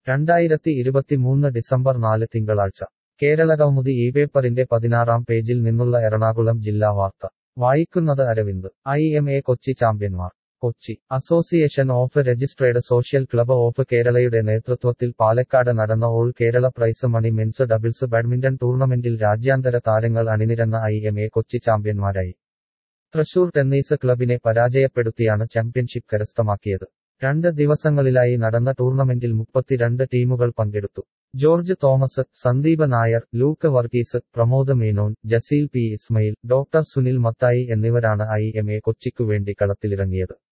രണ്ടായിരത്തി ഇരുപത്തിമൂന്ന് ഡിസംബർ നാല് തിങ്കളാഴ്ച കേരള കൗമുദി ഈ പേപ്പറിന്റെ പതിനാറാം പേജിൽ നിന്നുള്ള എറണാകുളം ജില്ലാ വാർത്ത വായിക്കുന്നത് Aravind I M A Kochi ചാമ്പ്യന്മാർ Kochi association of registered social club of കേരളയുടെ നേതൃത്വത്തിൽ പാലക്കാട് നടന്ന all Kerala prize money men's doubles badminton ടൂർണമെന്റിൽ രാജ്യാന്തര താരങ്ങൾ അണിനിരന്ന ഐ എം എ കൊച്ചി ചാമ്പ്യന്മാരായി തൃശൂർ ടെന്നീസ് ക്ലബിനെ പരാജയപ്പെടുത്തിയാണ് ചാമ്പ്യൻഷിപ്പ് കരസ്ഥമാക്കിയത് രണ്ട് ദിവസങ്ങളിലായി നടന്ന ടൂർണമെന്റിൽ മുപ്പത്തിരണ്ട് ടീമുകൾ പങ്കെടുത്തു George Thomas Sandeep Nair Luke Varghese Pramod Menon Jaseel P Ismail doctor Sunil Mathai എന്നിവരാണ് ഐ എം എ കൊച്ചിക്കു വേണ്ടി കളത്തിലിറങ്ങിയത്